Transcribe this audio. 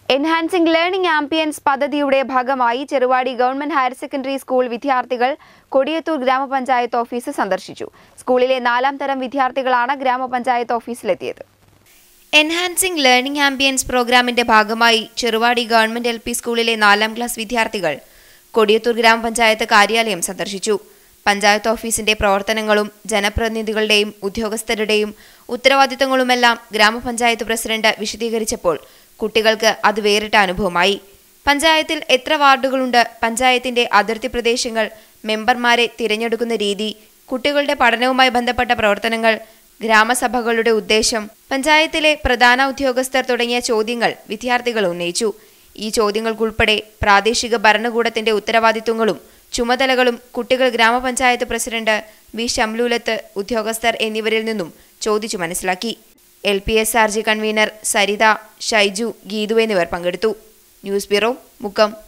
enhancing learning ambience പദ്ധതിയുടെ ഭാഗമായി Cheruvadi government higher secondary school വിദ്യാർത്ഥികൾ കൊടിയത്തൂർ ഗ്രാമപഞ്ചായത്ത് ഓഫീസ് സന്ദർശിച്ചു സ്കൂളിലെ നാലാം തരം വിദ്യാർത്ഥികളാണ് ഗ്രാമപഞ്ചായത്ത് ഓഫീസിലെത്തിയത് എൻഹാൻസിംഗ് ലേണിംഗ് ആംബിയൻസ് പ്രോഗ്രാമിന്റെ ഭാഗമായി ചെറുവാടി ഗവൺമെന്റ് എൽ പി സ്കൂളിലെ നാലാം ക്ലാസ് വിദ്യാർത്ഥികൾ കൊടിയത്തൂർ ഗ്രാമപഞ്ചായത്ത് കാര്യാലയം സന്ദർശിച്ചു പഞ്ചായത്ത് ഓഫീസിന്റെ പ്രവർത്തനങ്ങളും ജനപ്രതിനിധികളുടെയും ഉദ്യോഗസ്ഥരുടെയും ഉത്തരവാദിത്തങ്ങളുമെല്ലാം ഗ്രാമപഞ്ചായത്ത് പ്രസിഡന്റ് വിശദീകരിച്ചപ്പോൾ കുട്ടികൾക്ക് അത് വേറിട്ട അനുഭവമായി പഞ്ചായത്തിൽ എത്ര വാർഡുകളുണ്ട് പഞ്ചായത്തിന്റെ അതിർത്തി പ്രദേശങ്ങൾ മെമ്പർമാരെ തിരഞ്ഞെടുക്കുന്ന രീതി കുട്ടികളുടെ പഠനവുമായി ബന്ധപ്പെട്ട പ്രവർത്തനങ്ങൾ ഗ്രാമസഭകളുടെ ഉദ്ദേശം പഞ്ചായത്തിലെ പ്രധാന ഉദ്യോഗസ്ഥർ തുടങ്ങിയ ചോദ്യങ്ങൾ വിദ്യാർത്ഥികൾ ഉന്നയിച്ചു ഈ ചോദ്യങ്ങൾക്കുൾപ്പെടെ പ്രാദേശിക ഭരണകൂടത്തിന്റെ ഉത്തരവാദിത്വങ്ങളും ചുമതലകളും കുട്ടികൾ ഗ്രാമപഞ്ചായത്ത് പ്രസിഡന്റ് വി ഷംലൂലത്ത് ഉദ്യോഗസ്ഥർ എന്നിവരിൽ നിന്നും ചോദിച്ചു മനസ്സിലാക്കി L P S R G convenor Saritha Shaiju Geethu എന്നിവർ പങ്കെടുത്തു ന്യൂസ് ബ്യൂറോ മുക്കം